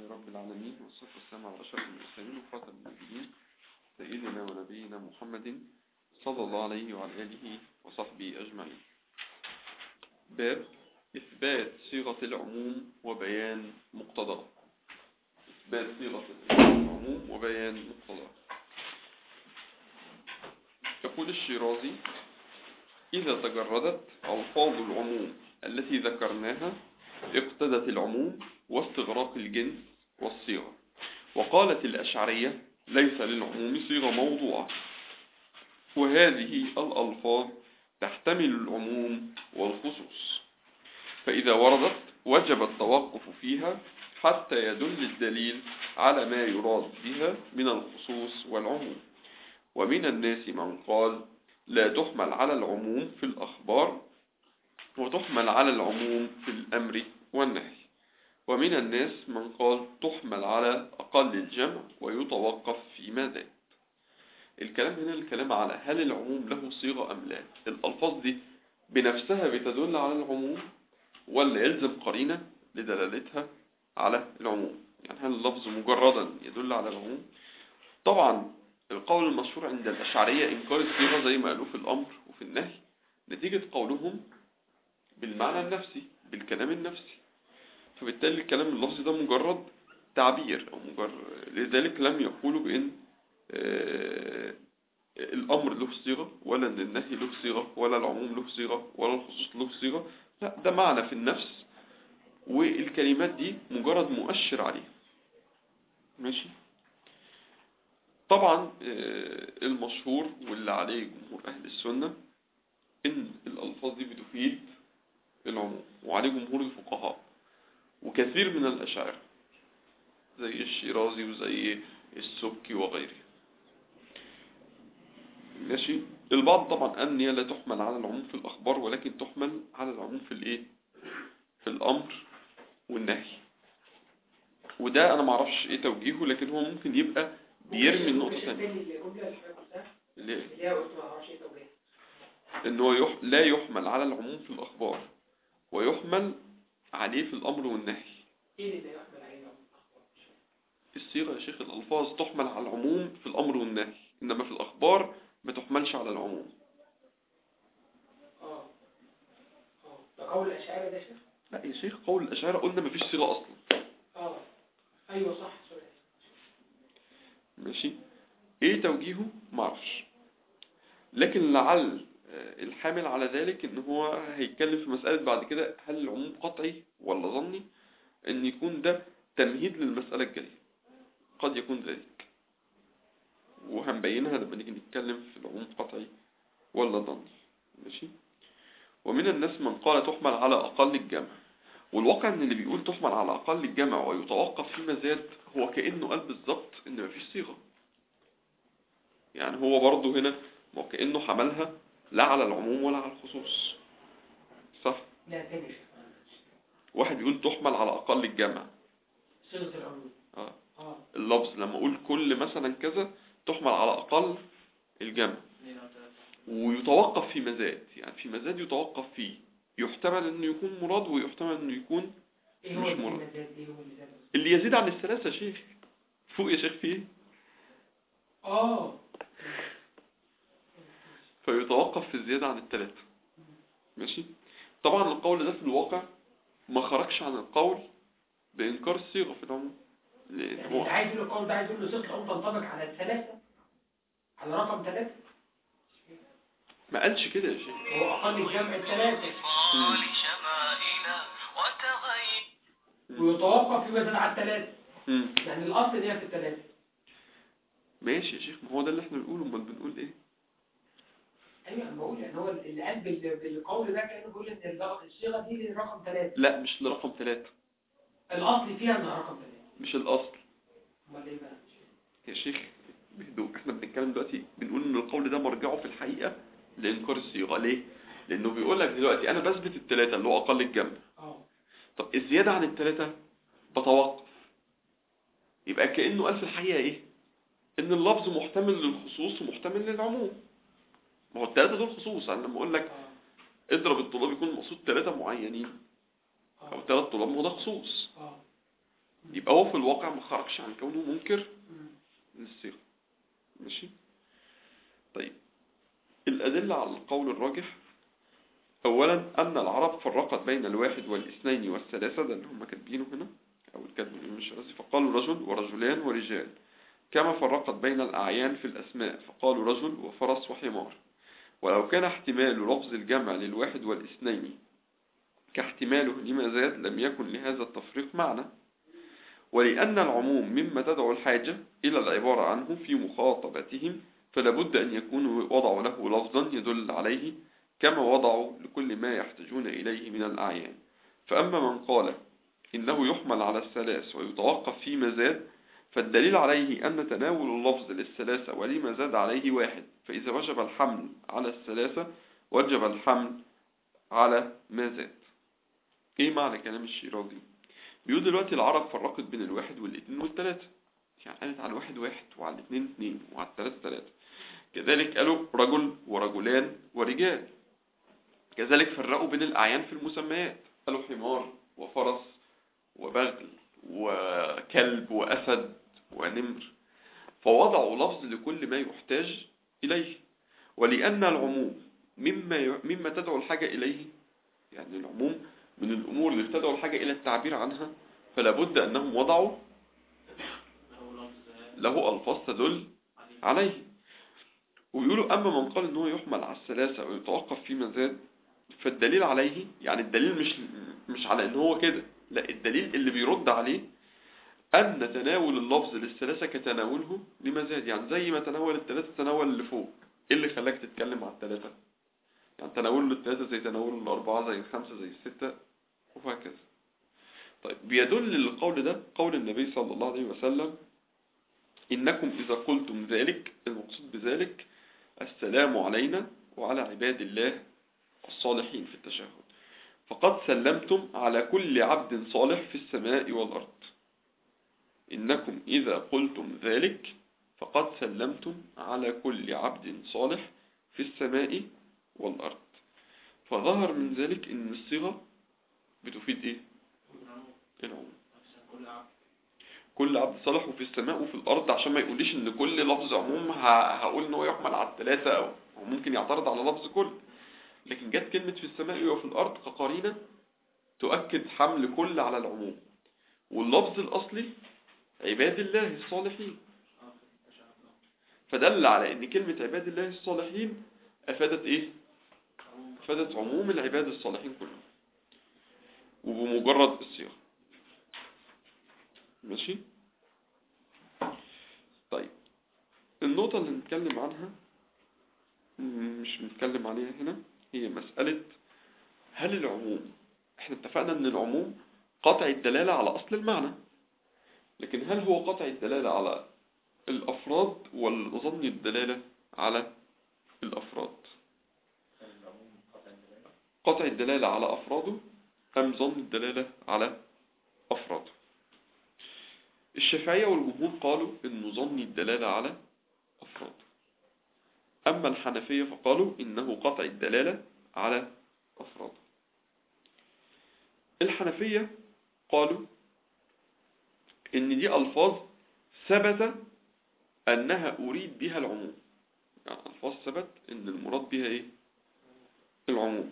رب العالمين والصلاة والسلام على أشرف المرسلين وخاتم النبيين سيدنا ونبينا محمد صلى الله عليه وعلى آله وصحبه أجمعين باب إثبات صيغة العموم وبيان مقتضاه إثبات صيغة العموم وبيان مقتضاه يقول الشيرازي إذا تجردت ألفاظ العموم التي ذكرناها اقتدت العموم واستغراق الجنس والصيغة وقالت الأشعرية ليس للعموم صيغة موضوعة وهذه الألفاظ تحتمل العموم والخصوص فإذا وردت وجب التوقف فيها حتى يدل الدليل على ما يراد بها من الخصوص والعموم ومن الناس من قال لا تحمل على العموم في الأخبار وتحمل على العموم في الأمر والنهي ومن الناس من قال تحمل على أقل الجمع ويتوقف فيما زاد الكلام هنا الكلام على هل العموم له صيغة أم لا الألفاظ دي بنفسها بتدل على العموم ولا يلزم قرينة لدلالتها على العموم يعني هل اللفظ مجردا يدل على العموم طبعا القول المشهور عند الأشعرية إنكار الصيغة زي ما قالوا في الأمر وفي النهي نتيجة قولهم بالمعنى النفسي بالكلام النفسي فبالتالي الكلام اللفظي ده مجرد تعبير أو مجرد لذلك لم يقولوا بأن آه الأمر له صيغة ولا أن النهي له صيغة ولا العموم له صيغة ولا الخصوص له صيغة لا ده معنى في النفس والكلمات دي مجرد مؤشر عليه ماشي طبعا آه المشهور واللي عليه جمهور أهل السنة إن الألفاظ دي بتفيد العموم وعليه جمهور الفقهاء وكثير من الأشاعرة زي الشيرازي وزي السبكي وغيره ماشي البعض طبعا أن هي لا تحمل على العموم في الأخبار ولكن تحمل على العموم في الإيه في الأمر والنهي وده أنا معرفش إيه توجيهه لكن هو ممكن يبقى بيرمي النقطة ثانية ليه؟ إن هو يح... لا يحمل على العموم في الأخبار ويحمل عليه في الأمر والنهي ايه اللي يحمل عليه العموم في الأخبار؟ الصيغة يا شيخ الألفاظ تحمل على العموم في الأمر والنهي إنما في الأخبار ما تحملش على العموم اه اه ده قول الأشاعرة ده شيخ؟ لا يا شيخ قول الأشاعرة قلنا ما فيش صيغة أصلا اه ايوه صح سوري ماشي ايه توجيهه معرفش لكن لعل آه، الحامل على ذلك ان هو هيتكلم في مسألة بعد كده هل العموم قطعي ولا ظني ان يكون ده تمهيد للمسألة الجاية قد يكون ذلك وهنبينها لما نيجي نتكلم في العموم قطعي ولا ظني ماشي ومن الناس من قال تحمل على أقل الجمع والواقع ان اللي بيقول تحمل على أقل الجمع ويتوقف فيما زاد هو كأنه قال بالظبط ان مفيش صيغة يعني هو برضه هنا ما هو كأنه حملها لا على العموم ولا على الخصوص صح لا تاني واحد بيقول تحمل على أقل الجمع صيغة العموم آه. اه اللفظ لما أقول كل مثلا كذا تحمل على أقل الجمع ويتوقف في مزاد يعني في مزاد يتوقف فيه يحتمل انه يكون مراد ويحتمل انه يكون ايه هو مش اللي مراد. مزاد ايه هو اللي زاد اللي يزيد عن الثلاثة يا شيخ فوق يا شيخ فيه اه فيتوقف في الزيادة عن الثلاثة ماشي طبعا القول ده في الواقع ما خرجش عن القول بإنكار الصيغة في العموم لأن يعني هو انت عايز يقول القول ده عايز يقول له صيغة العموم تنطبق على الثلاثة على رقم ثلاثة ما قالش كده يا شيخ هو أقل الجمع الثلاثة ويتوقف فيما زاد على الثلاثة مم. يعني الأصل إن هي في الثلاثة ماشي يا شيخ ما هو ده اللي احنا بنقوله امال بنقول ايه ايوه انا بقول يعني هو اللي قال بال- بالقول ده كانه بيقول ان الرق- الصيغه دي لرقم ثلاثة لا مش لرقم ثلاثة الاصل فيها انها رقم ثلاثة مش الأصل امال ايه بقى يا شيخ بهدوء احنا بنتكلم دلوقتي بنقول ان القول ده مرجعه في الحقيقة لإنكار الصيغة ليه؟ لأنه بيقول لك دلوقتي أنا بثبت الثلاثة اللي هو أقل الجمع اه طب الزيادة عن الثلاثة بتوقف يبقى كأنه قال في الحقيقة ايه ان اللفظ محتمل للخصوص ومحتمل للعموم ما هو الثلاثة دول خصوص انا لما اقول لك اه اضرب الطلاب يكون مقصود ثلاثة معينين او اه ثلاث طلاب ما هو ده خصوص اه يبقى هو في الواقع ما خرجش عن كونه منكر مم. للصيغة ماشي طيب الأدلة على القول الراجح أولا أن العرب فرقت بين الواحد والاثنين والثلاثة ده اللي هم كاتبينه هنا أو الكاتب الإمام الشرازي فقالوا رجل ورجلان ورجال كما فرقت بين الأعيان في الأسماء فقالوا رجل وفرس وحمار ولو كان احتمال لفظ الجمع للواحد والاثنين كاحتماله لما زاد لم يكن لهذا التفريق معنى ولأن العموم مما تدعو الحاجة إلى العبارة عنه في مخاطبتهم فلابد أن يكونوا وضعوا له لفظا يدل عليه كما وضعوا لكل ما يحتاجون إليه من الأعيان فأما من قال إنه يحمل على الثلاث ويتوقف فيما زاد فالدليل عليه أن تناول اللفظ للثلاثة ولما زاد عليه واحد فإذا وجب الحمل على الثلاثة وجب الحمل على ما زاد إيه معنى كلام الشيرازي بيقول دلوقتي العرب فرقت بين الواحد والاثنين والثلاثة يعني قالت على الواحد واحد وعلى الاثنين اثنين وعلى الثلاثة ثلاثة كذلك قالوا رجل ورجلان ورجال كذلك فرقوا بين الأعيان في المسميات قالوا حمار وفرس وبغل وكلب وأسد ونمر فوضعوا لفظ لكل ما يحتاج إليه ولأن العموم مما ي- مما تدعو الحاجة إليه يعني العموم من الأمور اللي تدعو الحاجة إلى التعبير عنها فلا بد أنهم وضعوا له ألفاظ تدل عليه ويقولوا أما من قال إن هو يحمل على الثلاثة ويتوقف فيما زاد فالدليل عليه يعني الدليل مش مش على إن هو كده لا الدليل اللي بيرد عليه أن تناول اللفظ للثلاثة كتناوله لما زاد يعني زي ما تناول الثلاثة تناول اللي فوق إيه اللي خلاك تتكلم على الثلاثة يعني تناول الثلاثة زي تناول الأربعة زي الخمسة زي الستة وهكذا طيب بيدل القول ده قول النبي صلى الله عليه وسلم إنكم إذا قلتم ذلك المقصود بذلك السلام علينا وعلى عباد الله الصالحين في التشهد فقد سلمتم على كل عبد صالح في السماء والأرض إنكم إذا قلتم ذلك فقد سلمتم على كل عبد صالح في السماء والأرض فظهر من ذلك إن الصيغة بتفيد إيه؟ العموم كل عبد صالح وفي السماء وفي الأرض عشان ما يقوليش إن كل لفظ عموم ه- هقول إن هو يحمل على الثلاثة أو هو ممكن يعترض على لفظ كل لكن جت كلمة في السماء وفي الأرض كقرينة تؤكد حمل كل على العموم واللفظ الأصلي عباد الله الصالحين فدل على ان كلمة عباد الله الصالحين افادت ايه افادت عموم العباد الصالحين كلهم وبمجرد الصيغة ماشي طيب النقطة اللي نتكلم عنها م- مش بنتكلم عليها هنا هي مسألة هل العموم احنا اتفقنا ان العموم قطع الدلالة على اصل المعنى لكن هل هو قطع الدلالة على الأفراد ولا ظن الدلالة على الأفراد قطع الدلالة على أفراده أم ظن الدلالة على أفراده الشافعية والجمهور قالوا إنه ظن الدلالة على أفراده أما الحنفية فقالوا إنه قطع الدلالة على أفراده الحنفية قالوا إن دي ألفاظ ثبت أنها أريد بها العموم يعني ألفاظ ثبت إن المراد بها إيه العموم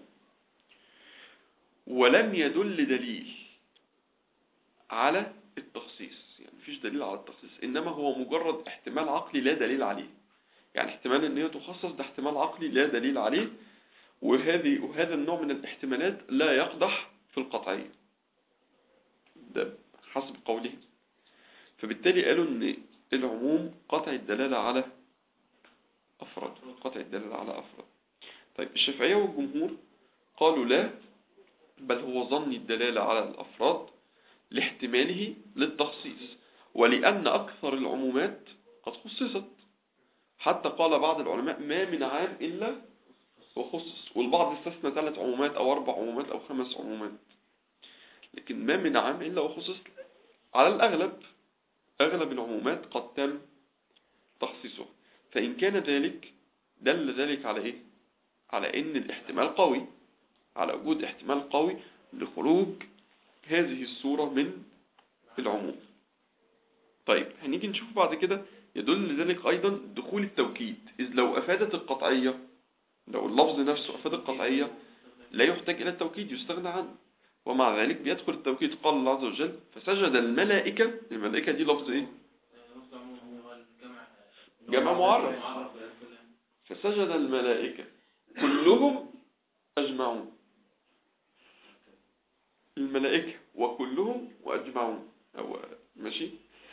ولم يدل دليل على التخصيص يعني مفيش دليل على التخصيص إنما هو مجرد احتمال عقلي لا دليل عليه يعني احتمال إن هي تخصص ده احتمال عقلي لا دليل عليه وهذه وهذا النوع من الاحتمالات لا يقدح في القطعية ده حسب قولهم فبالتالي قالوا ان العموم قطع الدلالة على أفراد قطع الدلالة على أفراد طيب الشافعية والجمهور قالوا لا بل هو ظن الدلالة على الأفراد لاحتماله للتخصيص ولأن أكثر العمومات قد خصصت حتى قال بعض العلماء ما من عام إلا وخصص والبعض استثنى ثلاث عمومات أو أربع عمومات أو خمس عمومات لكن ما من عام إلا وخصص على الأغلب أغلب العمومات قد تم تخصيصها فإن كان ذلك دل ذلك على إيه؟ على إن الاحتمال قوي على وجود احتمال قوي لخروج هذه الصورة من العموم طيب هنيجي نشوف بعد كده يدل لذلك أيضا دخول التوكيد إذ لو أفادت القطعية لو اللفظ نفسه أفاد القطعية لا يحتاج إلى التوكيد يستغنى عنه ومع ذلك بيدخل التوكيد قال الله عز وجل فسجد الملائكة الملائكة دي لفظ إيه نص عموم هو الجمع جمع معرف معرف فسجد الملائكة كلهم أجمعون الملائكة وكلهم وأجمعون أو ماشي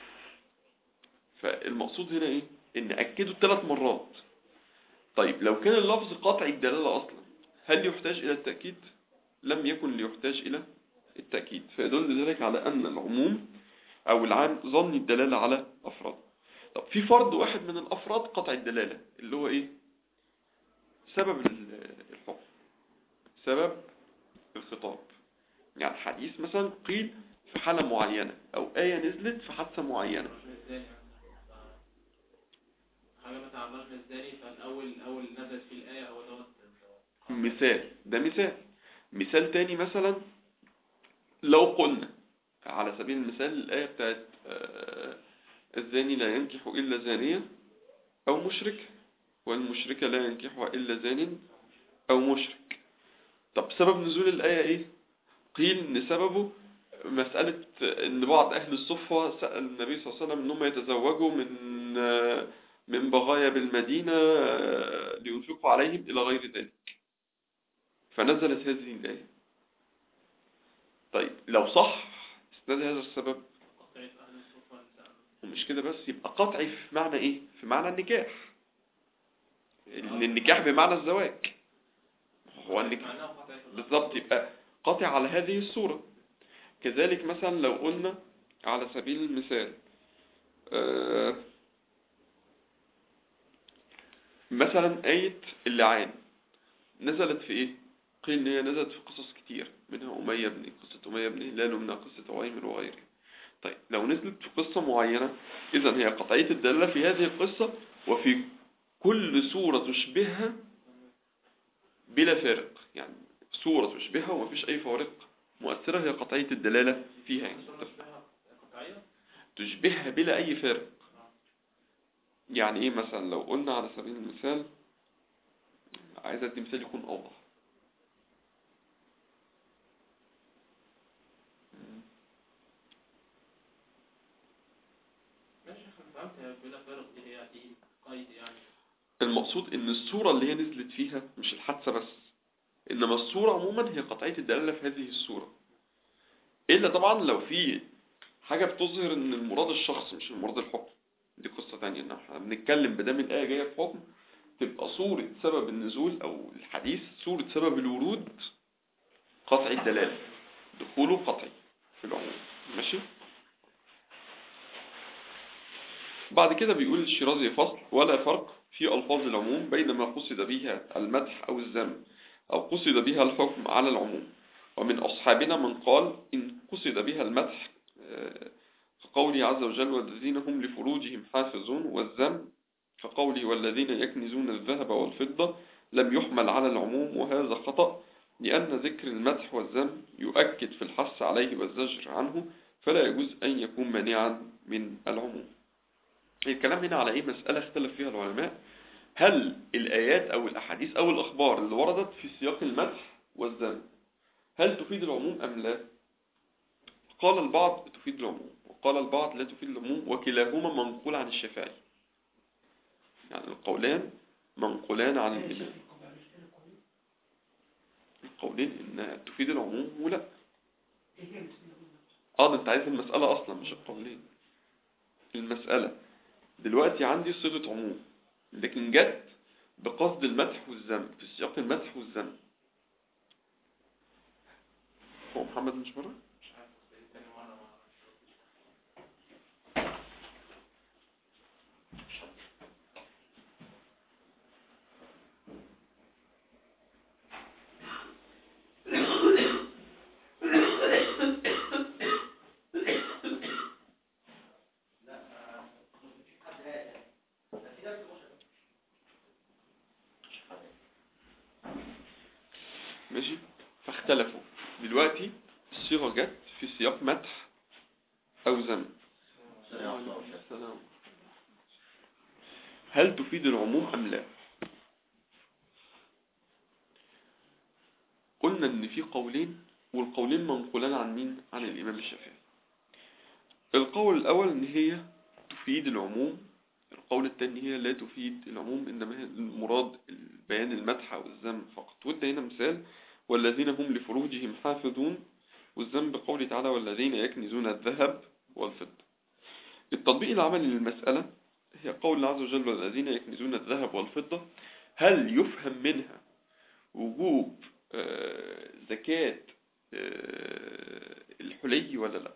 فالمقصود هنا إيه إن أكدوا ثلاث مرات طيب لو كان اللفظ قاطع الدلالة أصلا هل يحتاج إلى التأكيد لم يكن ليحتاج إلى التأكيد فيدل ذلك على أن العموم أو العام ظن الدلالة على أفراد طب في فرد واحد من الأفراد قطع الدلالة اللي هو إيه سبب ال- الحكم سبب الخطاب يعني حديث مثلا قيل في حالة معينة أو آية نزلت في حادثة معينة حاجة مثلا عن الرجل الزاني فالأول أول نزل في الآية هو دوت مثال ده مثال مثال تاني مثلا لو قلنا على سبيل المثال الآية بتاعت آه، الزاني لا ينكح إلا زانية أو مشرك والمشركة لا ينكحها إلا زان أو مشرك طب سبب نزول الآية إيه؟ قيل إن سببه مسألة إن بعض أهل الصفة سأل النبي صلى الله عليه وسلم إنهم يتزوجوا من آه، من بغايا بالمدينة آه، لينفقوا عليهم إلى غير ذلك فنزلت هذه الآية طيب لو صح استند هذا السبب قطعت أهل الصفة نساء ومش كده بس يبقى قطعي في معنى ايه في معنى النكاح ان النكاح بمعنى الزواج هو النكاح معناه قطعت بالظبط يبقى قاطع على هذه الصورة كذلك مثلا لو قلنا على سبيل المثال آه، مثلا آية اللعان نزلت في ايه قيل ان هي نزلت في قصص كتير منها أمية بن قصة أمية بن هلال ومنها قصة عويمر وغيره طيب لو نزلت في قصة معينة إذا هي قطعية الدلالة في هذه القصة وفي كل سورة تشبهها بلا فارق يعني سورة تشبهها ومفيش أي فوارق مؤثرة هي قطعية الدلالة فيها يعني الصورة شبهها قطعية تشبهها بلا أي فارق يعني إيه مثلا لو قلنا على سبيل المثال عايز أدي مثال يكون أوضح ماشي أنا فهمت بلا فرق دي هي دي قيد يعني المقصود ان الصورة اللي هي نزلت فيها مش الحادثة بس انما الصورة عموما هي قطعية الدلالة في هذه الصورة الا طبعا لو في حاجة بتظهر ان المراد الشخص مش المراد الحكم دي قصة تانية ان احنا بنتكلم بدام الآية جاية في حكم تبقى صورة سبب النزول او الحديث صورة سبب الورود قطعي الدلالة دخوله قطعي في العموم ماشي بعد كده بيقول الشيرازي فصل ولا فرق في ألفاظ العموم بين ما قصد بها المدح أو الذم أو قصد بها الحكم على العموم ومن أصحابنا من قال إن قصد بها المدح آه، كقوله عز وجل والذين هم لفروجهم حافظون والذم كقوله والذين يكنزون الذهب والفضة لم يحمل على العموم وهذا خطأ لأن ذكر المدح والذم يؤكد في الحث عليه والزجر عنه فلا يجوز أن يكون مانعا من العموم الكلام هنا على ايه مسألة اختلف فيها العلماء هل الآيات أو الأحاديث أو الأخبار اللي وردت في سياق المدح والذم هل تفيد العموم أم لا قال البعض تفيد العموم وقال البعض لا تفيد العموم وكلاهما منقول عن الشافعي يعني القولان منقولان عن الإمام القولين إنها تفيد العموم ولا اه ده انت عايز المسألة أصلا مش القولين المسألة دلوقتي عندي صيغة عموم لكن جت بقصد المدح والذم في سياق المدح والذم هو محمد مش بره مش عارف بس دي تاني مرة ما ماشي فاختلفوا دلوقتي الصيغة جت في سياق مدح أو أو ذم السلام. هل تفيد العموم أم لا قلنا ان في قولين والقولين منقولان عن مين عن الامام الشافعي القول الاول ان هي تفيد العموم القول الثاني هي لا تفيد العموم انما هي المراد بيان المدح او الذم فقط وده هنا مثال والذين هم لفروجهم حافظون والذم بقوله تعالى والذين يكنزون الذهب والفضة التطبيق العملي للمسألة هي قول الله عز وجل والذين يكنزون الذهب والفضة هل يفهم منها وجوب آه، زكاة آه، الحلي ولا لا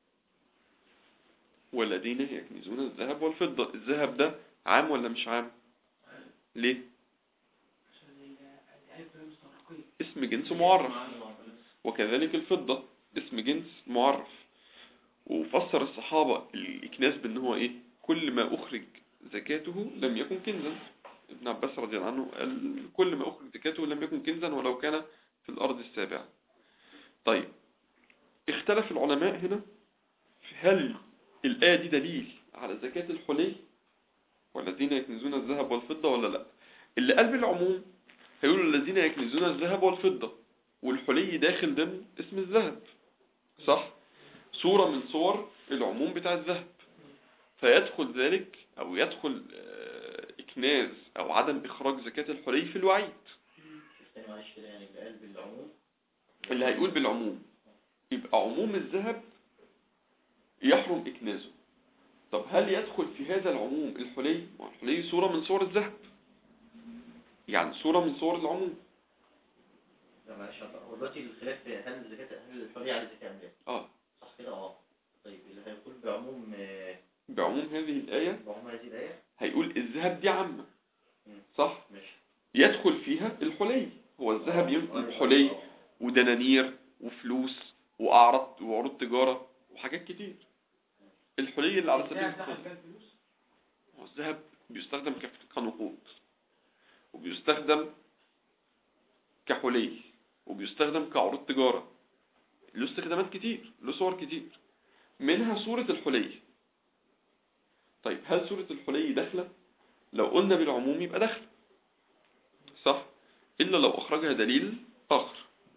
والذين يكنزون الذهب والفضة الذهب ده عام ولا مش عام ليه عشان ال- الألف لام مستغرقية اسم جنس معرف وكذلك الفضة اسم جنس معرف وفسر الصحابة الإكناس بأن هو إيه كل ما أخرج زكاته لم يكن كنزا ابن عباس رضي الله عنه قال كل ما أخرج زكاته لم يكن كنزا ولو كان في الأرض السابعة طيب اختلف العلماء هنا في هل الآية دي دليل على زكاة الحلي والذين يكنزون الذهب والفضة ولا لا اللي قال بالعموم هيقولوا الذين يكنزون الذهب والفضة والحلي داخل ضمن اسم الذهب صح صورة من صور العموم بتاع الذهب فيدخل ذلك أو يدخل آه، إكناز أو عدم إخراج زكاة الحلي في الوعيد تاني معلش كده يعني اللي قال بالعموم اللي هيقول بالعموم يبقى عموم الذهب يحرم إكنازه طب هل يدخل في هذا العموم الحلي ما هو الحلي صورة من صور الذهب يعني صورة من صور العموم لا معلش هو دلوقتي الخلاف في هل الزكاة هل الحرية على الزكاة أم لا؟ آه صح كده اه طيب اللي هيقول بعموم آه، بعموم هذه الآية بعموم هذه الآية هيقول الذهب دي عامة صح ماشي يدخل فيها الحلي هو الذهب آه، يم- آه، الحلي آه. ودنانير وفلوس وأعرض وعروض تجارة وحاجات كتير الحلي اللي على سبيل الذهب المثال دخل فيها الفلوس هو الذهب بيستخدم كف- كنقود وبيستخدم كحلي وبيستخدم كعروض تجارة له استخدامات كتير له صور كتير منها صورة الحلي طيب هل صورة الحلي داخلة لو قلنا بالعموم يبقى داخلة صح إلا لو أخرجها دليل آخر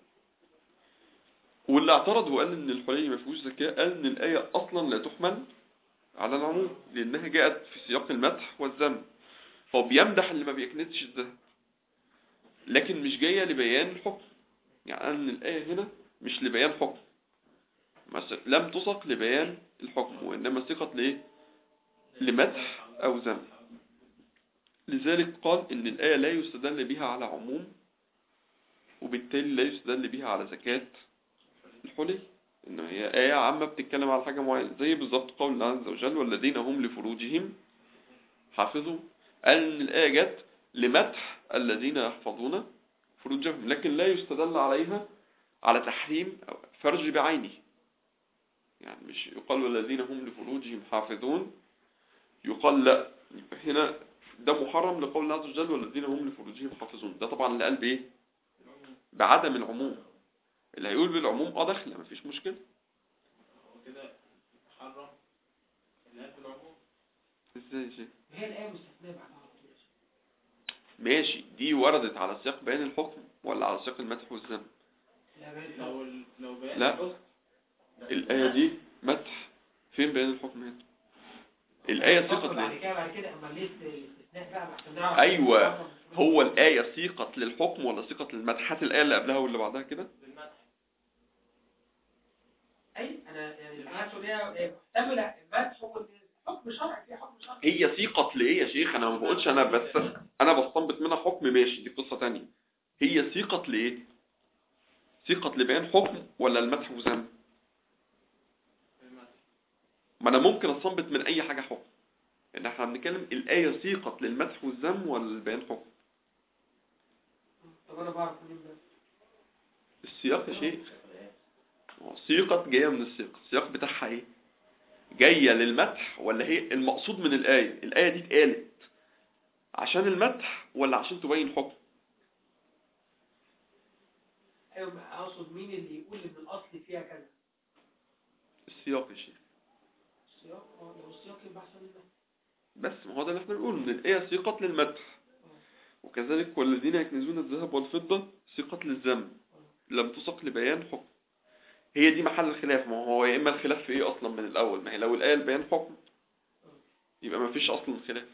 واللي اعترض وقال إن الحلي ما فيهوش زكاة قال إن الآية أصلا لا تحمل على العموم لأنها جاءت في سياق المدح والذم هو بيمدح اللي ما بيكنتش الذهب لكن مش جاية لبيان الحكم يعني أن الآية هنا مش لبيان حكم مس- لم تسق لبيان الحكم وإنما سقت لإيه لمدح أو ذم لذلك قال إن الآية لا يستدل بها على عموم وبالتالي لا يستدل بها على زكاة الحلي إن هي آية عامة بتتكلم على حاجة معينة زي بالظبط قول الله عز وجل والذين هم لفروجهم حافظوا قال إن الآية جت لمدح الذين يحفظون فروجهم لكن لا يستدل عليها على تحريم أو فرج بعينه يعني مش يقال والذين هم لفروجهم حافظون يقال لا يبقى هنا ده محرم لقول الله عز وجل والذين هم لفروجهم حافظون ده طبعا اللي قال بايه بعدم العموم اللي هيقول بالعموم اه داخله مفيش مشكله هو كده حرم اللي قال بالعموم ازاي يا شيخ هي الآية مستثنية بعدها على طول ماشي دي وردت على سياق بيان الحكم ولا على سياق المدح والذم لا بال- لو ال- لو بقى لا. الآية دي مدح فين بيان الحكم هنا الآية فصل سيقت بعد ليه كده بعد كده اما ليه الاستثناء بقى عشان نعرف أيوة هو الآية سيقت للحكم ولا سيقت للمدح هات الآية اللي قبلها واللي بعدها كده بالمدح اي انا يعني الحاجات اللي هي محتمله المدح هو حكم شرعي في حكم شرعي هي سيقت لإيه يا شيخ أنا ما بقولش أنا بس أنا بستنبط منها حكم ماشي دي قصة تانية هي سيقت لإيه سيقت لبيان حكم ولا المدح وذم بالمدح ما أنا ممكن أستنبط من أي حاجة حكم إن احنا بنتكلم الآية سيقت للمدح والذم ولا لبيان حكم طب انا بعرف منين بس السياق يا شيخ سيقت جاية من السياق السياق بتاعها ايه جاية للمدح ولا هي المقصود من الآية الآية دي اتقالت عشان المدح ولا عشان تبين حكم ايوه اقصد مين اللي يقول ان الاصل فيها كذا السياق يا شيخ اه لو السياق يبقى احسن منه بس ما هو ده اللي احنا بنقوله ان الآية سيقت للمدح وكذلك والذين يكنزون الذهب والفضة سيقت للذم لم تسق لبيان حكم هي دي محل الخلاف ما هو يا اما الخلاف في ايه اصلا من الاول ما هي لو الآية البيان حكم يبقى ما فيش اصلا خلاف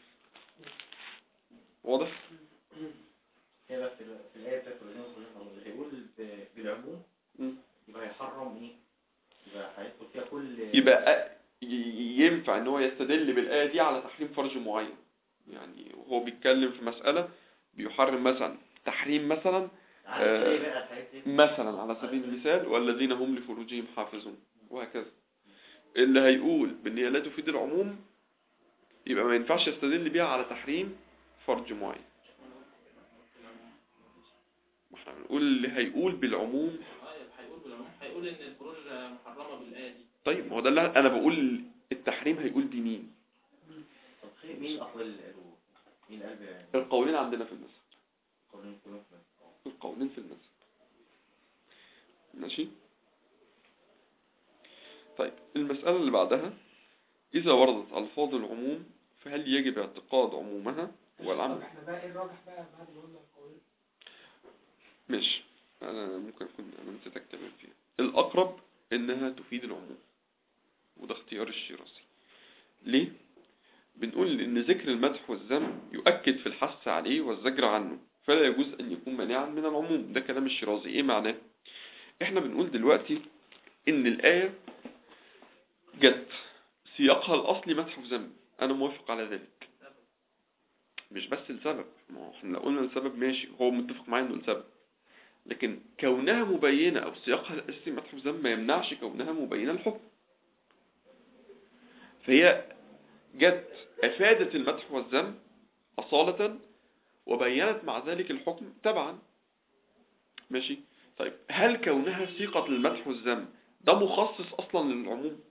واضح هي بقى في ال- في الآية بتاعت الذين يخرجون اللي هيقول ب- بالعموم مم. يبقى هيحرم ايه؟ يبقى هيدخل فيها كل يبقى أ- ي- ينفع ان هو يستدل بالآية دي على تحريم فرج معين يعني وهو بيتكلم في مسألة بيحرم مثلا تحريم مثلا عارف آه، ايه بقى الحاجات دي؟ مثلا على سبيل المثال والذين هم لفروجهم حافظون وهكذا اللي هيقول بان هي لا تفيد العموم يبقى ما ينفعش يستدل بيها على تحريم فرج معين ما احنا بنقول اللي هيقول بالعموم اه هيقول بالعموم هيقول ان الفروج محرمة بالآية دي طيب ما هو ده اللي انا بقول التحريم هيقول بمين طب خير مين الأقوال اللي قالوا؟ مين قال ب- القولين عندنا في المذهب قولين كلهم في اه. القولين في المذهب ماشي طيب المسألة اللي بعدها إذا وردت ألفاظ العموم فهل يجب اعتقاد عمومها والعمل طب احنا بقى ايه الراجح بقى بعد ما قلنا القولين ماشي أنا ممكن أكون أنا نسيت أكتمل فيها الأقرب إنها تفيد العموم وده اختيار الشيرازي ليه؟ بنقول إن ذكر المدح والذم يؤكد في الحث عليه والزجر عنه فلا يجوز أن يكون مانعا من العموم ده كلام الشيرازي إيه معناه؟ إحنا بنقول دلوقتي إن الآية جت سياقها الأصلي مدح وذم أنا موافق على ذلك مش بس السبب ما هو احنا لو قلنا السبب ماشي هو متفق معايا انه السبب لكن كونها مبينة او سياقها الاساسي مدح وذم ما يمنعش كونها مبينة الحكم فهي جت افادت المدح والذم اصالة وبينت مع ذلك الحكم تبعا ماشي طيب هل كونها سيقة للمدح والذم ده مخصص اصلا للعموم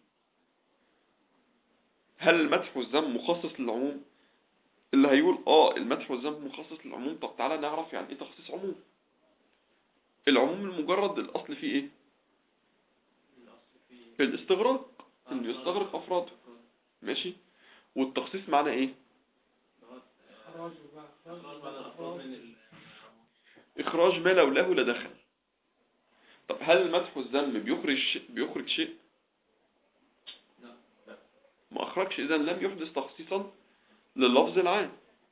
هل المدح والذم مخصص للعموم اللي هيقول اه المدح والذم مخصص للعموم طب تعالى نعرف يعني ايه تخصيص عموم العموم المجرد الاصل فيه ايه الأصل في الاستغراق انه يستغرق افراده ماشي والتخصيص معناه ايه خراج وبقى خلاص بعد الأفراد من ال- اخراج ما لولاه لدخل طب هل المدح والذم بيخرج شيء بيخرج شيء لا. ما اخرجش اذا لم يحدث تخصيصا لللفظ العام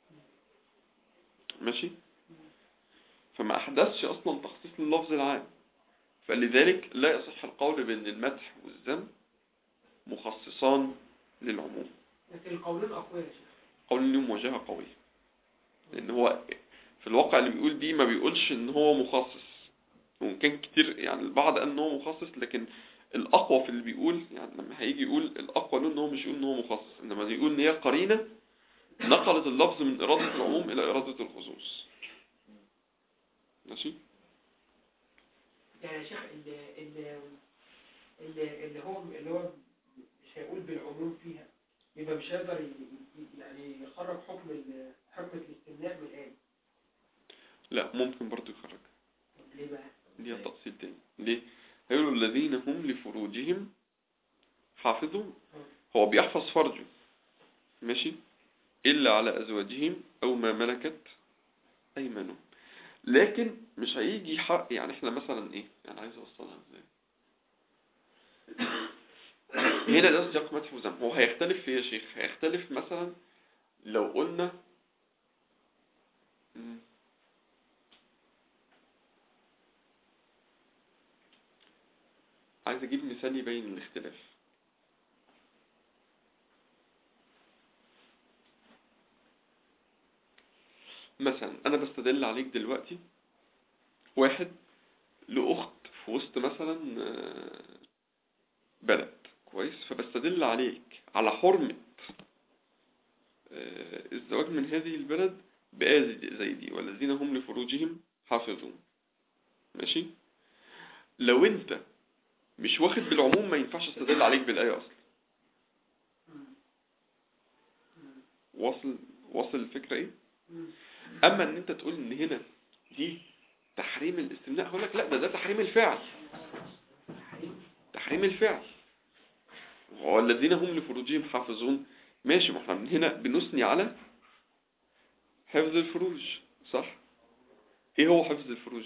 ماشي فما احدثش اصلا تخصيص لللفظ العام فلذلك لا يصح القول بان المدح والذم مخصصان للعموم لكن القولين اقوياء يا شيخ قول لهم وجهة قوية لان هو في الواقع اللي بيقول دي ما بيقولش ان هو مخصص وإن كان كتير يعني البعض قال ان هو مخصص لكن الاقوى في اللي بيقول يعني لما هيجي يقول الاقوى له ان هو مش يقول ان هو مخصص انما يقول ان هي قرينة نقلت اللفظ من ارادة العموم الى ارادة الخصوص ماشي ده يا شيخ اللي اللي اللي, اللي هو اللي هو مش هيقول بالعموم فيها يبقى مش هيقدر ي- ي- يعني يخرج حكم ال- حكم الاستثناء من الآية لا ممكن برضو يخرج طب ليه بقى؟ ليها تفصيل تاني ليه هيقولوا الذين هم لفروجهم حافظون هو بيحفظ فرجه ماشي إلا على أزواجهم أو ما ملكت أيمانهم لكن مش هيجي حق يعني احنا مثلا ايه يعني عايز اوصلها ازاي هنا ده سياق مدح وذم هو هيختلف في ايه يا شيخ هيختلف مثلا لو قلنا مم. عايز اجيب مثال يبين الاختلاف مثلا انا بستدل عليك دلوقتي واحد لأخت في وسط مثلا آه، بلد كويس فبستدل عليك على حرمة آه، الزواج من هذه البلد بآية زي دي والذين هم لفروجهم حافظون ماشي لو انت مش واخد بالعموم ما ينفعش استدل عليك بالآية أصلا مم. مم. واصل واصل الفكرة ايه مم. اما ان انت تقول ان هنا دي تحريم الاستمناء هقول لك لا ده ده تحريم الفعل حقيقي. تحريم الفعل والذين هم لفروجهم حافظون ماشي ما احنا من هنا بنثني على حفظ الفروج صح ايه هو حفظ الفروج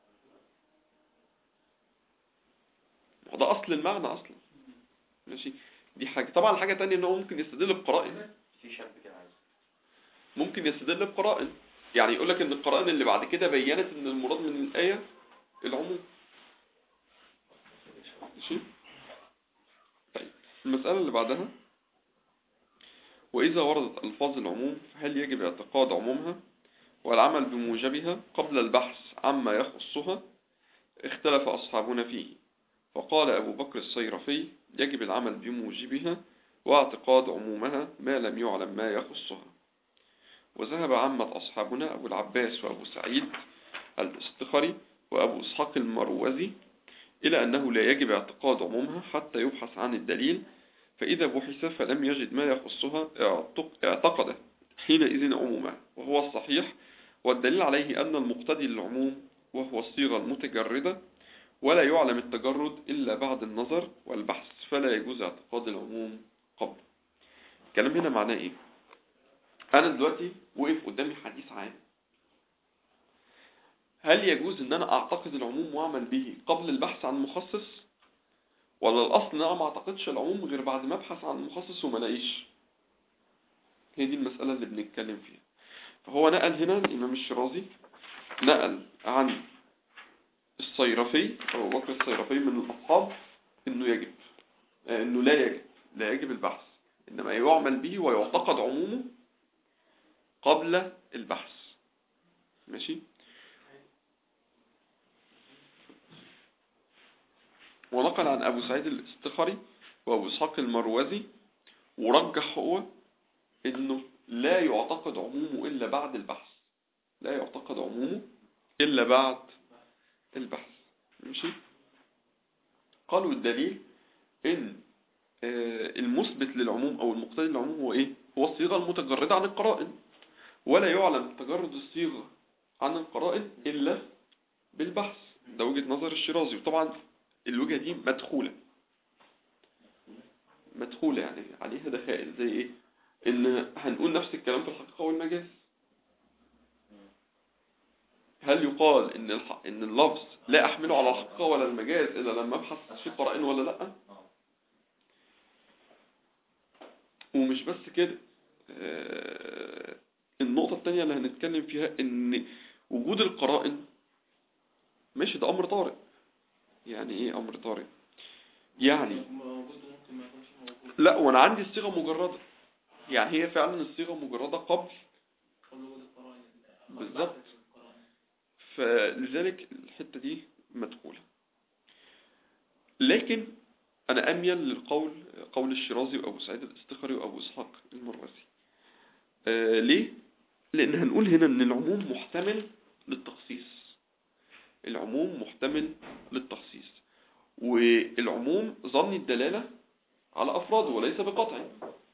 ما هو ده اصل المعنى اصلا ماشي دي حاجة طبعا حاجة تانية ان هو ممكن يستدل بقرائن في شاب كده عايز ممكن يستدل بقرائن يعني يقول لك ان القرائن اللي بعد كده بينت ان المراد من الآية العموم ماشي طيب المسألة اللي بعدها وإذا وردت ألفاظ العموم فهل يجب اعتقاد عمومها والعمل بموجبها قبل البحث عما يخصها اختلف أصحابنا فيه فقال أبو بكر الصيرفي يجب العمل بموجبها واعتقاد عمومها ما لم يعلم ما يخصها وذهب عامة أصحابنا أبو العباس وأبو سعيد الاستخري وأبو إسحاق المروزي إلى أنه لا يجب اعتقاد عمومها حتى يبحث عن الدليل فإذا بحث فلم يجد ما يخصها اعتق- اعتقد حينئذ عموما وهو الصحيح والدليل عليه أن المقتدي للعموم وهو الصيغة المتجردة ولا يعلم التجرد إلا بعد النظر والبحث فلا يجوز اعتقاد العموم قبل الكلام هنا معناه إيه أنا دلوقتي وقف قدامي حديث عام هل يجوز ان انا اعتقد العموم واعمل به قبل البحث عن مخصص ولا الاصل ان انا ما اعتقدش العموم غير بعد ما ابحث عن مخصص وما الاقيش هي دي المسألة اللي بنتكلم فيها فهو نقل هنا الامام الشرازي نقل عن الصيرفي ابو بكر الصيرفي من الاصحاب انه يجب آه، انه لا يجب لا يجب البحث انما يعمل به ويعتقد عمومه قبل البحث ماشي ونقل عن أبو سعيد الاستخري وأبو إسحاق المروزي ورجح هو إنه لا يعتقد عمومه إلا بعد البحث لا يعتقد عمومه إلا بعد البحث ماشي قالوا الدليل إن آه، المثبت للعموم أو المقتضي للعموم هو إيه؟ هو الصيغة المتجردة عن القرائن ولا يعلم تجرد الصيغة عن القرائن إلا بالبحث ده وجهة نظر الشيرازي وطبعا الوجهة دي مدخولة مدخولة يعني عليها دخائل زي ايه ان هنقول نفس الكلام في الحقيقة والمجاز هل يقال ان الح... ان اللفظ لا احمله على الحقيقة ولا المجاز الا لما ابحث في قرائن ولا لا اه ومش بس كده آه، النقطة التانية اللي هنتكلم فيها ان وجود القرائن ماشي ده امر طارئ يعني ايه امر طارئ يعني موجود وممكن ما يكونش موجود لا وانا عندي الصيغه مجرده يعني هي فعلا الصيغه مجرده قبل قبل وجود القرائن بالظبط. القرائن. فلذلك الحته دي مدخوله لكن انا اميل للقول قول الشيرازي وابو سعيد الاستخري وابو اسحاق المروزي آه ليه لان هنقول هنا ان العموم محتمل للتخصيص العموم محتمل للتخصيص والعموم ظني الدلاله على افراده وليس بقطعي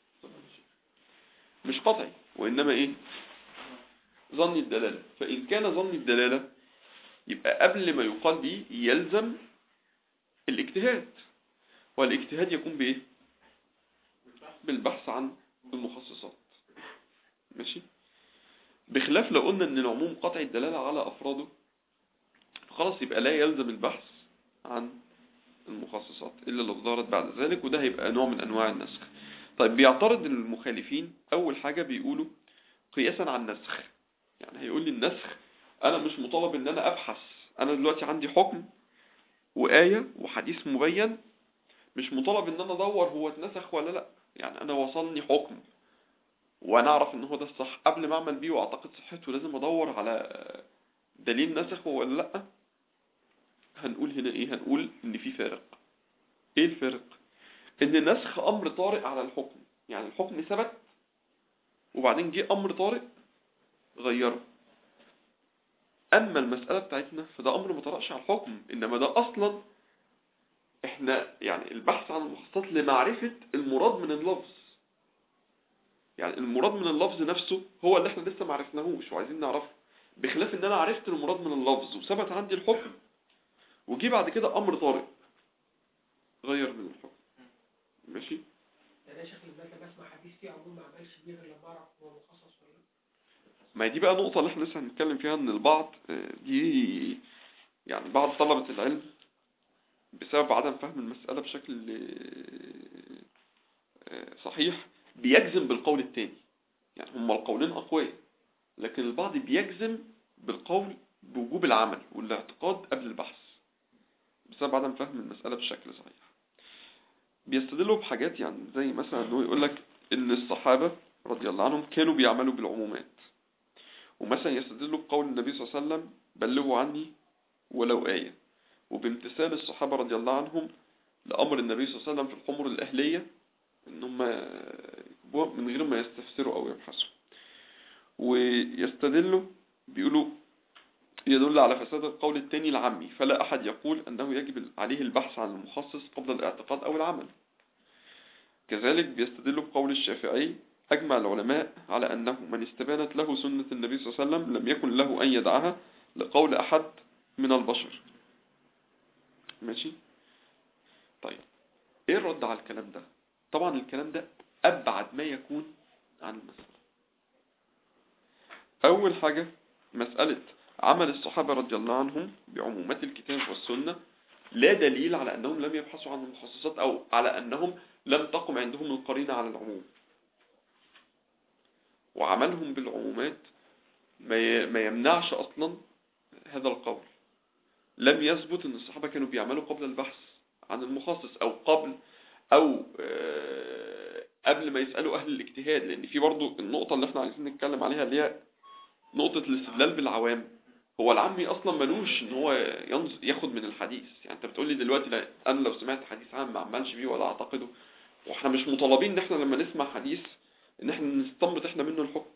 مش قطعي وانما ايه ظني الدلاله فان كان ظني الدلاله يبقى قبل ما يقال به يلزم الاجتهاد والاجتهاد يكون بايه بالبحث عن المخصصات ماشي بخلاف لو قلنا ان العموم قطعي الدلاله على افراده خلاص يبقى لا يلزم البحث عن المخصصات إلا لو ظهرت بعد ذلك وده هيبقى نوع من أنواع النسخ طيب بيعترض المخالفين أول حاجة بيقولوا قياسا عن النسخ يعني هيقول لي النسخ أنا مش مطالب إن أنا أبحث أنا دلوقتي عندي حكم وآية وحديث مبين مش مطالب إن أنا أدور هو اتنسخ ولا لأ يعني أنا وصلني حكم وأنا أعرف إن هو ده الصح قبل ما أعمل بيه وأعتقد صحته لازم أدور على دليل نسخه ولا لأ هنقول هنا ايه هنقول ان في فارق ايه الفرق ان النسخ امر طارئ على الحكم يعني الحكم ثبت وبعدين جه امر طارئ غيره اما المسألة بتاعتنا فده امر ما طرقش على الحكم انما ده اصلا احنا يعني البحث عن المخصصات لمعرفة المراد من اللفظ يعني المراد من اللفظ نفسه هو اللي احنا لسه ما عرفناهوش وعايزين نعرفه بخلاف ان انا عرفت المراد من اللفظ وثبت عندي الحكم وجي بعد كده امر طارئ غير من الحكم ماشي يعني انا شيخ لما بسمع حديث فيه عموم ما عملش بيه غير لما اعرف هو مخصص ولا لا ما هي دي بقى نقطة اللي احنا لسه هنتكلم فيها ان البعض آه، دي يعني بعض طلبة العلم بسبب عدم فهم المسألة بشكل آه، آه، صحيح بيجزم بالقول التاني يعني هما القولين أقوياء لكن البعض بيجزم بالقول بوجوب العمل والاعتقاد قبل البحث بسبب عدم فهم المسألة بشكل صحيح بيستدلوا بحاجات يعني زي مثلا انه يقول لك ان الصحابة رضي الله عنهم كانوا بيعملوا بالعمومات ومثلا يستدلوا بقول النبي صلى الله عليه وسلم بلغوا عني ولو آية وبامتثال الصحابة رضي الله عنهم لأمر النبي صلى الله عليه وسلم في الحمر الأهلية إن هم يكتبوها من غير ما يستفسروا أو يبحثوا ويستدلوا بيقولوا يدل على فساد القول الثاني العامي فلا أحد يقول أنه يجب عليه البحث عن المخصص قبل الاعتقاد أو العمل كذلك بيستدل بقول الشافعي أجمع العلماء على أنه من استبانت له سنة النبي صلى الله عليه وسلم لم يكن له أن يدعها لقول أحد من البشر ماشي طيب ايه الرد على الكلام ده طبعا الكلام ده أبعد ما يكون عن المسألة أول حاجة مسألة عمل الصحابة رضي الله عنهم بعمومات الكتاب والسنة لا دليل على أنهم لم يبحثوا عن المخصصات أو على أنهم لم تقم عندهم القرينة على العموم وعملهم بالعمومات ما ي- ما يمنعش أصلا هذا القول لم يثبت أن الصحابة كانوا بيعملوا قبل البحث عن المخصص أو قبل أو آه، قبل ما يسألوا أهل الاجتهاد لأن في برضو النقطة اللي احنا عايزين نتكلم عليها اللي هي نقطة الاستدلال بالعوام هو العمي اصلا ملوش ان هو ينظ... ياخد من الحديث يعني انت بتقول لي دلوقتي لا انا لو سمعت حديث عام ما عملش بيه ولا اعتقده واحنا مش مطالبين ان احنا لما نسمع حديث ان احنا نستنبط احنا منه الحكم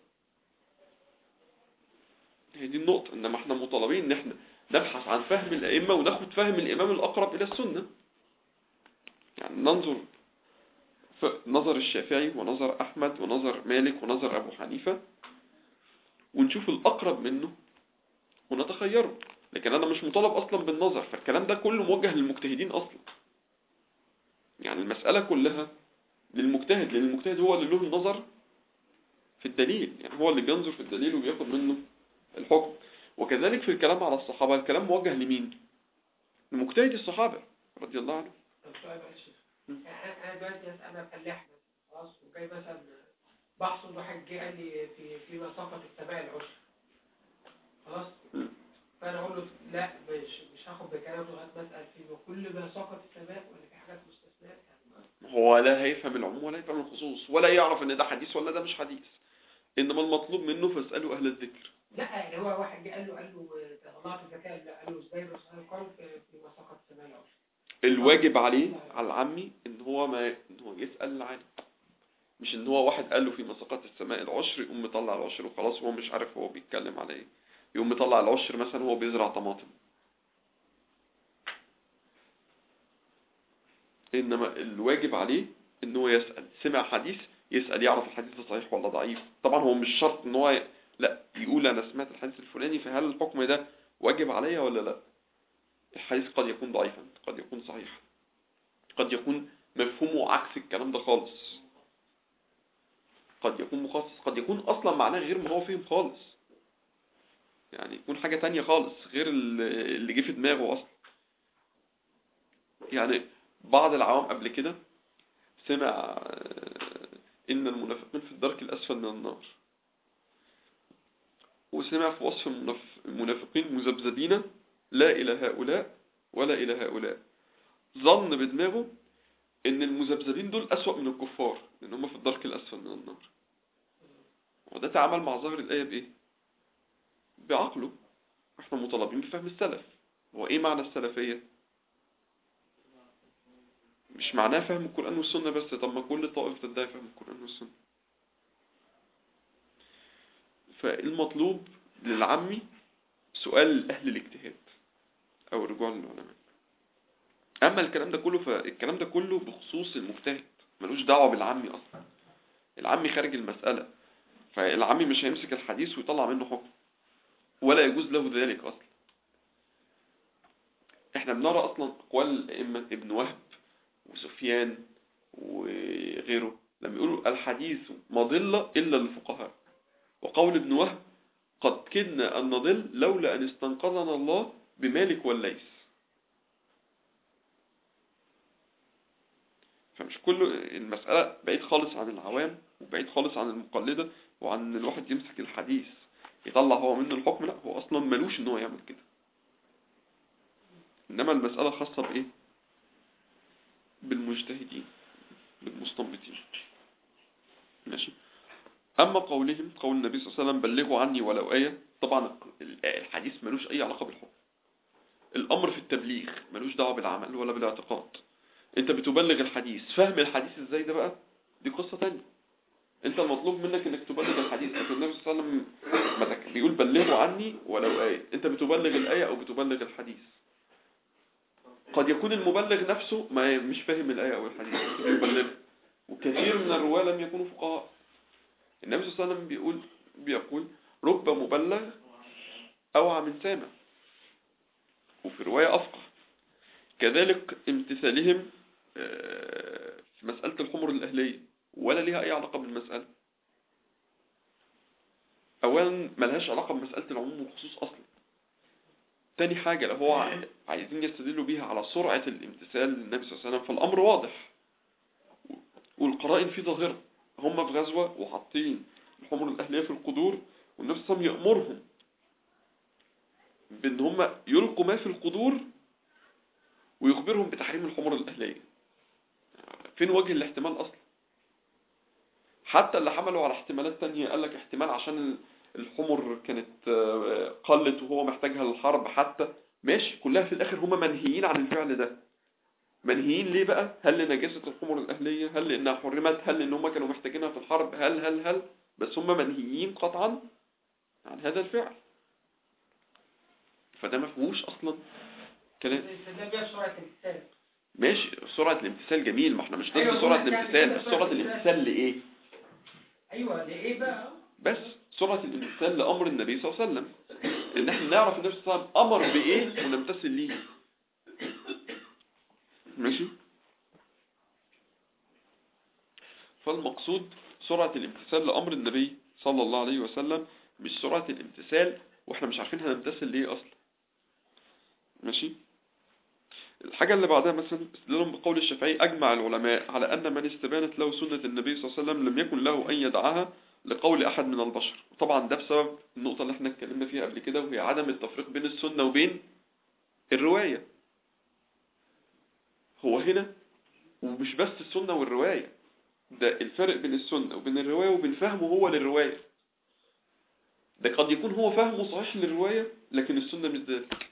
هي دي النقطة انما احنا مطالبين ان احنا نبحث عن فهم الائمة وناخد فهم الامام الاقرب الى السنة يعني ننظر في نظر الشافعي ونظر احمد ونظر مالك ونظر ابو حنيفة ونشوف الاقرب منه ونتخيره لكن انا مش مطالب اصلا بالنظر فالكلام ده كله موجه للمجتهدين اصلا يعني المسألة كلها للمجتهد لان المجتهد هو اللي له النظر في الدليل يعني هو اللي بينظر في الدليل وبياخد منه الحكم وكذلك في الكلام على الصحابة الكلام موجه لمين لمجتهد الصحابة رضي الله عنهم طب سؤال معلش مم. يعني انا دلوقتي مثلا انا فلاح مثلا خلاص وجاي مثلا بحصل واحد جه قال لي في في مسافه السماء العشر خلاص مم. فانا اقول له لا مش مش هاخد بكلامه لغايه ما اسال فيه وكل ما سقط السماء ولا في حاجات مستثنات يعني هو لا هيفهم العموم ولا يفهم الخصوص ولا يعرف ان ده حديث ولا ده مش حديث انما المطلوب منه فاسألوا اهل الذكر لا يعني هو واحد جه قال له قال له طلعت الزكاه لا قال له ازاي بس انا قال في في ما سقط السماء العشر الواجب عليه على العمي ان هو ما ان هو يسأل العالم مش ان هو واحد قال له في مساقات السماء العشر يقوم مطلع العشر وخلاص هو مش عارف هو بيتكلم على ايه يقوم مطلع العشر مثلا هو بيزرع طماطم انما الواجب عليه ان هو يسأل سمع حديث يسأل يعرف الحديث ده صحيح ولا ضعيف طبعا هو مش شرط ان هو ي... لا يقول انا سمعت الحديث الفلاني فهل الحكم ده واجب عليا ولا لا الحديث قد يكون ضعيفا قد يكون صحيحا قد يكون مفهومه عكس الكلام ده خالص قد يكون مخصص قد يكون اصلا معناه غير ما هو فهم خالص يعني يكون حاجة تانية خالص غير اللي اللي جه في دماغه اصلا يعني بعض العوام قبل كده سمع آه، ان المنافقين في الدرك الاسفل من النار وسمع في وصف المناف- المنافقين مذبذبين لا إلى هؤلاء ولا إلى هؤلاء ظن بدماغه ان المذبذبين دول أسوأ من الكفار لأن هم في الدرك الأسفل من النار وده تعامل مع ظاهر الآية بإيه بعقله احنا مطالبين بفهم السلف هو ايه معنى السلفية مش معناه فهم القرآن والسنة بس طب ما كل طائفة تدعي فهم القرآن والسنة فالمطلوب للعمي سؤال أهل الاجتهاد أو الرجوع للعلماء أما الكلام ده كله فالكلام ده كله بخصوص المجتهد ملوش دعوة بالعمي أصلا العمي خارج المسألة فالعمي مش هيمسك الحديث ويطلع منه حكم ولا يجوز له ذلك أصلا احنا بنرى أصلا أقوال الأئمة ابن وهب وسفيان وغيره لما يقولوا الحديث مضلة إلا للفقهاء وقول ابن وهب قد كدنا أن نضل لولا أن استنقذنا الله بمالك والليث فمش كل المسألة بعيد خالص عن العوام وبعيد خالص عن المقلدة وعن ان الواحد يمسك الحديث يطلع هو منه الحكم لا هو اصلا ملوش ان هو يعمل كده انما المسألة خاصة بايه بالمجتهدين بالمستنبطين ماشي اما قولهم قول النبي صلى الله عليه وسلم بلغوا عني ولو آية طبعا الحديث ملوش اي علاقة بالحكم الامر في التبليغ ملوش دعوة بالعمل ولا بالاعتقاد انت بتبلغ الحديث فهم الحديث ازاي ده بقى دي قصة تانية انت المطلوب منك انك تبلغ الحديث لكن النبي صلى الله عليه وسلم متك- بيقول بلغوا عني ولو آية انت بتبلغ الآية او بتبلغ الحديث قد يكون المبلغ نفسه ما مش فاهم الآية او الحديث بس بيبلغ وكثير من الرواة لم يكونوا فقهاء النبي صلى الله عليه وسلم بيقول بيقول رب مبلغ أوعى من سامع وفي رواية أفقه كذلك امتثالهم آه، في مسألة الحمر الأهلية ولا ليها أي علاقة بالمسألة أولا ملهاش علاقة بمسألة العموم والخصوص أصلا تاني حاجة لو هو عاي- عايزين يستدلوا بيها على سرعة الامتثال للنبي صلى الله عليه وسلم فالأمر واضح والقرائن فيه ظاهرة هم في غزوة وحاطين الحمر الأهلية في القدور والنبي صلى الله عليه وسلم يأمرهم بأن هم يلقوا ما في القدور ويخبرهم بتحريم الحمر الأهلية فين وجه الاحتمال أصلا حتى اللي حملوا على احتمالات تانية قال لك احتمال عشان الحمر كانت آه، قلت وهو محتاجها للحرب حتى ماشي كلها في الآخر هم منهيين عن الفعل ده منهيين ليه بقى هل لنجاسة الحمر الأهلية هل لأنها حرمت هل لأن هم كانوا محتاجينها في الحرب هل هل هل بس هم منهيين قطعا عن هذا الفعل فده ما فيهوش أصلا كلام استدلال بيها سرعة الامتثال ماشي سرعة الامتثال جميل ما احنا مش ضد أيوة، سرعة بقول لك يعني الامتثال كده بس سرعة سرعة الامتثال لإيه ايوه لايه بقى بس سرعة الامتثال لأمر النبي صلى الله عليه وسلم إن احنا نعرف النبي صلى الله عليه وسلم أمر بإيه ونمتثل ليه ماشي فالمقصود سرعة الامتثال لأمر النبي صلى الله عليه وسلم مش سرعة الامتثال واحنا مش عارفين هنمتثل ليه أصلا ماشي الحاجة اللي بعدها مثلا استدلالهم بقول الشافعي أجمع العلماء على أن من استبانت له سنة النبي صلى الله عليه وسلم لم يكن له أن يدعها لقول أحد من البشر طبعا ده بسبب النقطة اللي احنا اتكلمنا فيها قبل كده وهي عدم التفريق بين السنة وبين الرواية هو هنا ومش بس السنة والرواية ده الفرق بين السنة وبين الرواية وبين فهمه هو للرواية ده قد يكون هو فهمه صحيح للرواية لكن السنة مش ذلك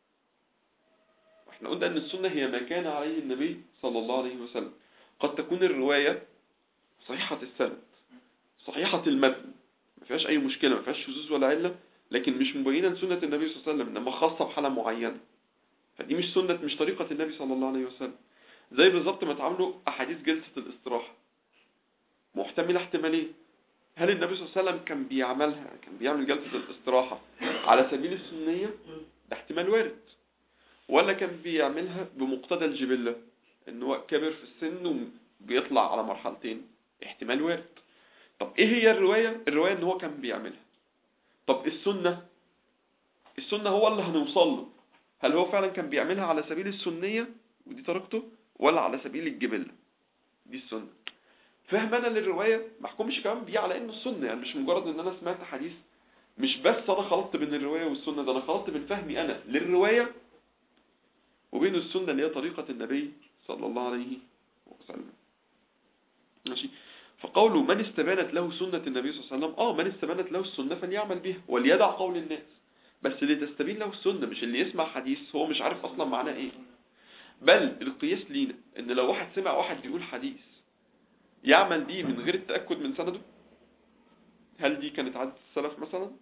احنا قلنا ان السنة هي ما كان عليه النبي صلى الله عليه وسلم قد تكون الرواية صحيحة السند صحيحة المتن ما فيهاش اي مشكلة ما فيهاش شذوذ ولا علة لكن مش مبينة سنة النبي صلى الله عليه وسلم انما خاصة بحالة معينة فدي مش سنة مش طريقة النبي صلى الله عليه وسلم زي بالظبط ما تعاملوا احاديث جلسة الاستراحة محتملة احتمالين هل النبي صلى الله عليه وسلم كان بيعملها كان بيعمل جلسة الاستراحة على سبيل السنية ده احتمال وارد ولا كان بيعملها بمقتضى الجبلة ان هو كبر في السن وبيطلع على مرحلتين احتمال وارد طب ايه هي الرواية الرواية ان هو كان بيعملها طب السنة السنة هو اللي هنوصل له هل هو فعلا كان بيعملها على سبيل السنية ودي طريقته ولا على سبيل الجبلة دي السنة فهم انا للرواية ما احكمش كمان بيه على انه السنة يعني مش مجرد ان انا سمعت حديث مش بس انا خلطت بين الرواية والسنة ده انا خلطت بين فهمي انا للرواية وبين السنة اللي هي طريقة النبي صلى الله عليه وسلم ماشي فقوله من استبانت له سنة النبي صلى الله عليه وسلم اه من استبانت له السنة فليعمل بها وليدع قول الناس بس اللي تستبين له السنة مش اللي يسمع حديث هو مش عارف اصلا معناه ايه بل القياس لينا ان لو واحد سمع واحد بيقول حديث يعمل بيه من غير التأكد من سنده هل دي كانت عادة السلف مثلا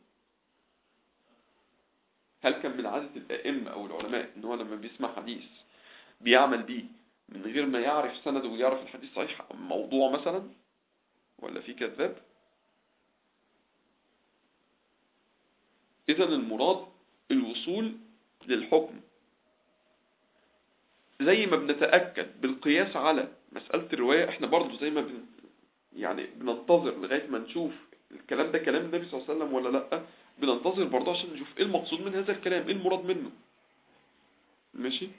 هل كان من عادة الأئمة أو العلماء إن هو لما بيسمع حديث بيعمل بيه من غير ما يعرف سنده ويعرف الحديث صحيح أم موضوع مثلا ولا في كذاب إذا المراد الوصول للحكم زي ما بنتأكد بالقياس على مسألة الرواية احنا برضو زي ما بن... يعني بننتظر لغاية ما نشوف الكلام ده كلام النبي صلى الله عليه وسلم ولا لا بننتظر برضه عشان نشوف ايه المقصود من هذا الكلام ايه المراد منه ماشي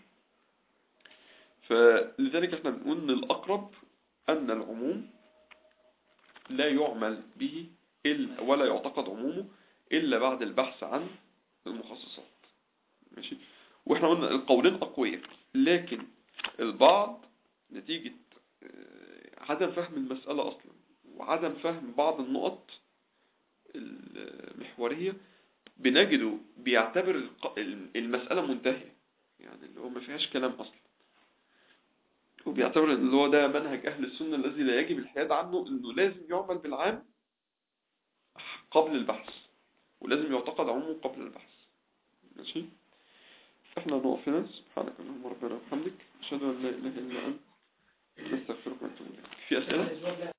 فلذلك احنا بنقول ان الاقرب ان العموم لا يعمل به إلا ولا يعتقد عمومه إلا بعد البحث عن المخصصات ماشي واحنا قلنا القولين أقوياء لكن البعض نتيجة آه، عدم فهم المسألة أصلا وعدم فهم بعض النقط المحورية بنجده بيعتبر الق- المسألة منتهية يعني اللي هو ما فيهاش كلام أصلا وبيعتبر ان اللي هو ده منهج أهل السنة الذي لا يجب الحياد عنه إنه لازم يعمل بالعام قبل البحث ولازم يعتقد عمومه قبل البحث ماشي احنا نقف هنا سبحانك اللهم ربنا وبحمدك اشهد ان لا اله الا انت نستغفرك ونتوب اليك في اسئله الأسبوع ده